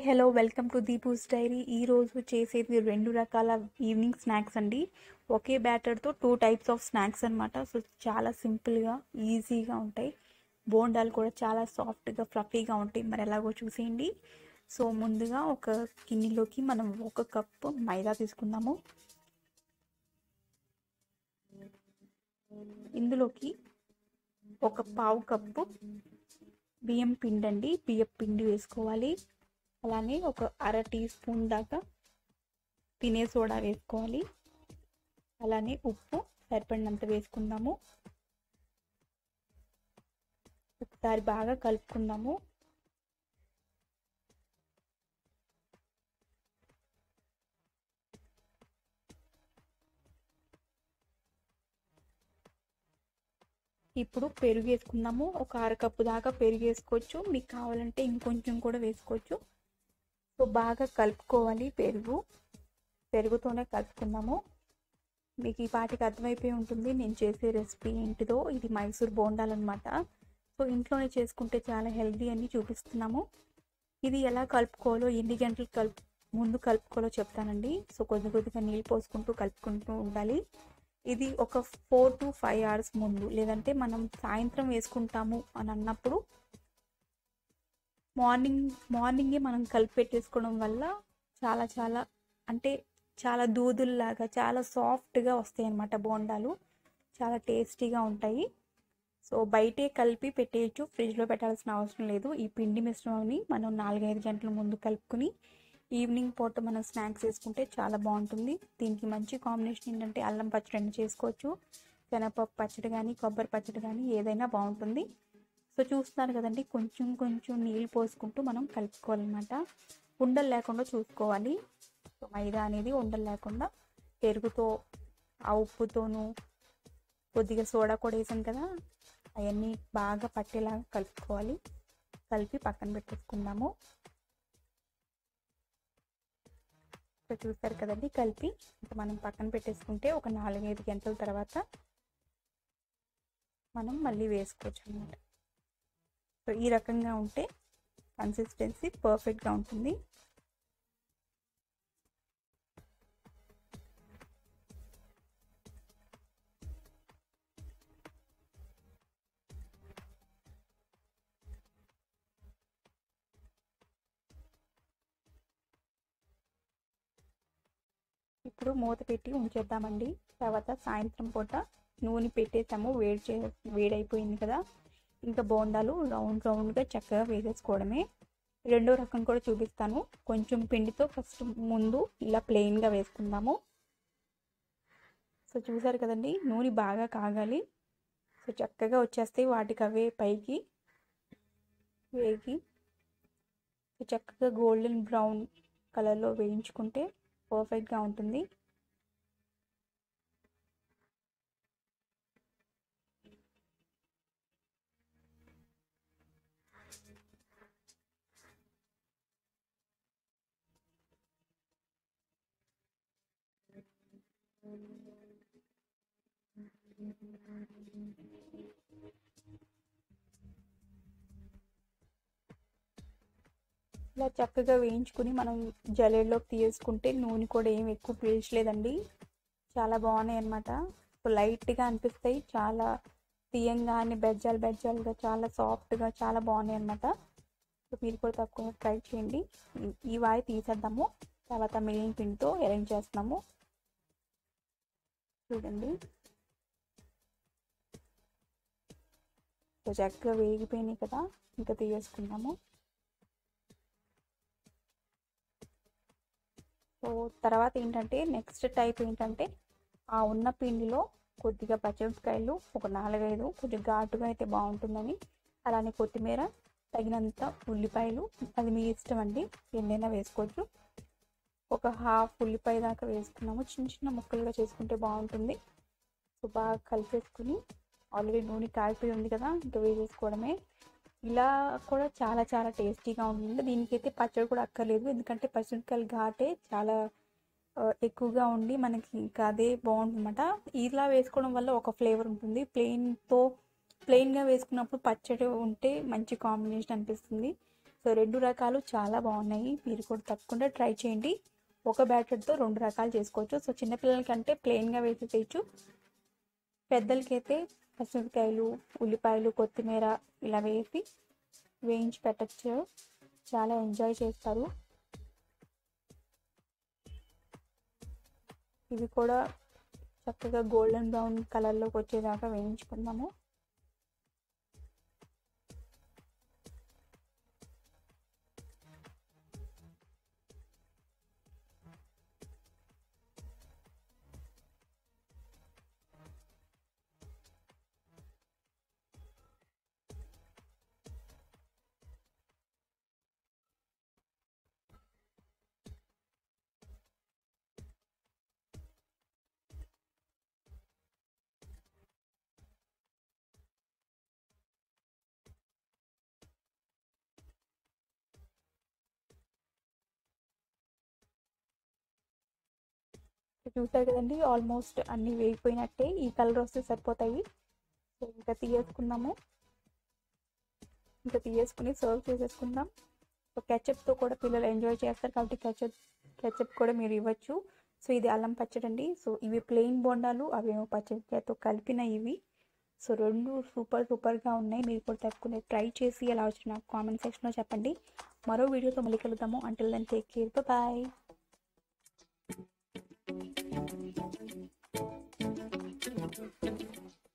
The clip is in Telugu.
Hello welcome to Deepu's diary ఈరోజు చేసేది రెండు రకాల ఈవినింగ్ స్నాక్స్ అండి ఒకే బ్యాటర్తో టూ టైప్స్ ఆఫ్ స్నాక్స్ అనమాట సో చాలా సింపుల్గా ఈజీగా ఉంటాయి బోండాలు కూడా చాలా సాఫ్ట్గా ఫ్లఫీగా ఉంటాయి మరి ఎలాగో చూసేయండి సో ముందుగా ఒక గిన్నెలోకి మనం ఒక కప్పు మైదా తీసుకుందాము ఇందులోకి ఒక పావు కప్పు బియ్యం పిండి అండి బియ్యం పిండి వేసుకోవాలి అలానే ఒక అర టీ స్పూన్ దాకా తినే సోడా వేసుకోవాలి అలానే ఉప్పు సరిపడినంత వేసుకుందాము ఒకసారి బాగా కలుపుకుందాము ఇప్పుడు పెరుగు వేసుకుందాము ఒక అరకప్పు దాకా పెరుగు వేసుకోవచ్చు మీకు కావాలంటే ఇంకొంచెం కూడా వేసుకోవచ్చు సో బాగా కలుపుకోవాలి పెరుగు పెరుగుతోనే కలుపుకుందాము మీకు ఈ పాటికి అర్థమైపోయి ఉంటుంది నేను చేసే రెసిపీ ఏంటిదో ఇది మైసూర్ బోండాలన్నమాట సో ఇంట్లోనే చేసుకుంటే చాలా హెల్దీ అని చూపిస్తున్నాము ఇది ఎలా కలుపుకోవాలో ఎన్ని గంటలు కలుపు ముందు కలుపుకోవాలో చెప్తానండి సో కొద్ది కొద్దిగా నీళ్ళు పోసుకుంటూ కలుపుకుంటూ ఉండాలి ఇది ఒక ఫోర్ టు ఫైవ్ అవర్స్ ముందు లేదంటే మనం సాయంత్రం వేసుకుంటాము అని అన్నప్పుడు మార్నింగ్ మార్నింగే మనం కలిపి పెట్టేసుకోవడం వల్ల చాలా చాలా అంటే చాలా దూదుల్లాగా చాలా సాఫ్ట్గా వస్తాయి అన్నమాట బోండాలు చాలా టేస్టీగా ఉంటాయి సో బయటే కలిపి పెట్టేయచ్చు ఫ్రిడ్జ్లో పెట్టాల్సిన అవసరం లేదు ఈ పిండి మిశ్రమాన్ని మనం నాలుగైదు గంటల ముందు కలుపుకొని ఈవినింగ్ పూట మనం స్నాక్స్ వేసుకుంటే చాలా బాగుంటుంది దీనికి మంచి కాంబినేషన్ ఏంటంటే అల్లం పచ్చడి చేసుకోవచ్చు శనగపప్పు పచ్చడి కానీ కొబ్బరి పచ్చడి కానీ ఏదైనా బాగుంటుంది సో చూస్తున్నారు కదండి కొంచెం కొంచెం నీళ్ళు పోసుకుంటూ మనం కలుపుకోవాలన్నమాట ఉండలు లేకుండా చూసుకోవాలి సో మైదా అనేది ఉండలు లేకుండా పెరుగుతో ఆ ఉప్పుతోనూ కొద్దిగా సోడా కూడా వేసాం కదా అవన్నీ బాగా పట్టేలాగా కలుపుకోవాలి కలిపి పక్కన పెట్టేసుకుందాము సో చూస్తారు కదండి కలిపి మనం పక్కన పెట్టేసుకుంటే ఒక నాలుగైదు గంటల తర్వాత మనం మళ్ళీ వేసుకోవచ్చు అనమాట సో ఈ రకంగా ఉంటే కన్సిస్టెన్సీ పర్ఫెక్ట్గా ఉంటుంది ఇప్పుడు మూత పెట్టి ఉంచేద్దామండి తర్వాత సాయంత్రం పూట నూనె పెట్టేసాము వేడి చే వేడైపోయింది కదా ఇంకా బోండాలు రౌండ్ రౌండ్గా చక్కగా వేసేసుకోవడమే రెండో రకం కూడా చూపిస్తాను కొంచెం పిండితో ఫస్ట్ ముందు ఇలా ప్లెయిన్గా వేసుకుందాము సో చూసారు కదండి నూనె బాగా కాగాలి సో చక్కగా వచ్చేస్తాయి వాటికి అవే పైకి వేగి చక్కగా గోల్డెన్ బ్రౌన్ కలర్లో వేయించుకుంటే పర్ఫెక్ట్గా ఉంటుంది ఇలా చక్కగా వేయించుకుని మనం జల్లెడలోకి తీసుకుంటే నూనె కూడా ఏం ఎక్కువ పీల్చలేదండి చాలా బాగున్నాయి అనమాట సో లైట్గా అనిపిస్తాయి చాలా తీయంగానే బెజ్జాలు బెజ్జాలుగా చాలా సాఫ్ట్గా చాలా బాగున్నాయి అనమాట సో మీరు కూడా తక్కువ ట్రై చేయండి ఈ వాయి తీసేద్దాము తర్వాత మిగిలిన పిండితో అరేంజ్ చేస్తున్నాము చూడండి సో చక్కగా వేగిపోయినాయి కదా ఇంకా తీసేసుకుందాము సో తర్వాత ఏంటంటే నెక్స్ట్ టైప్ ఏంటంటే ఆ ఉన్న పిండిలో కొద్దిగా పచ్చిమిరపకాయలు ఒక నాలుగైదు కొంచెం ఘాటుగా అయితే బాగుంటుందని అలానే కొత్తిమీర తగినంత ఉల్లిపాయలు అది మీ ఇష్టం అండి ఎన్నైనా వేసుకోవచ్చు ఒక హాఫ్ ఉల్లిపాయ దాకా వేసుకున్నాము చిన్న చిన్న ముక్కలుగా చేసుకుంటే బాగుంటుంది సో బాగా కలిపేసుకుని ఆల్రెడీ నూనె కాగిపోయి ఉంది కదా ఇంకా వేసేసుకోవడమే ఇలా కూడా చాలా చాలా టేస్టీగా ఉంటుంది దీనికైతే పచ్చడి కూడా అక్కర్లేదు ఎందుకంటే పచ్చిమిరపకాయలు ఘాటే చాలా ఎక్కువగా ఉండి మనకి ఇంకా అదే బాగుంటుందన్నమాట ఇలా వేసుకోవడం వల్ల ఒక ఫ్లేవర్ ఉంటుంది ప్లెయిన్తో ప్లెయిన్గా వేసుకున్నప్పుడు పచ్చడి ఉంటే మంచి కాంబినేషన్ అనిపిస్తుంది సో సో రెండు రకాలు చాలా బాగున్నాయి మీరు కూడా తప్పకుండా ట్రై చేయండి ఒక బ్యాటర్తో రెండు రకాలు చేసుకోవచ్చు సో చిన్నపిల్లలకంటే ప్లెయిన్గా వేసి చేయొచ్చు పెద్దలకైతే పచ్చిమిరపకాయలు ఉల్లిపాయలు కొత్తిమీర ఇలా వేసి వేయించి పెట్టచ్చు చాలా ఎంజాయ్ చేస్తారు ఇవి కూడా చక్కగా గోల్డెన్ బ్రౌన్ కలర్లోకి వచ్చేదాకా వేయించుకుందాము చూసారు కదండి ఆల్మోస్ట్ అన్ని వేగిపోయినట్టే ఈ కలర్ వస్తే సరిపోతాయి సో ఇంకా తీయేసుకుందాము ఇంకా తీయేసుకుని సర్వ్ చేసేసుకుందాం సో కెచప్తో కూడా పిల్లలు ఎంజాయ్ చేస్తారు కాబట్టి కెచప్ కెచప్ కూడా మీరు ఇవ్వచ్చు సో ఇది అల్లం పచ్చడి అండి సో ఇవి ప్లెయిన్ బొండాలు అవేమో పచ్చడితో కలిపిన ఇవి సో రెండు సూపర్ సూపర్గా ఉన్నాయి మీరు కూడా తక్కువ ట్రై చేసి ఎలా వచ్చిన నాకు కామెంట్ సెక్షన్లో చెప్పండి మరో వీడియోతో మళ్ళీ కలుద్దాము until then take care bye Thank you.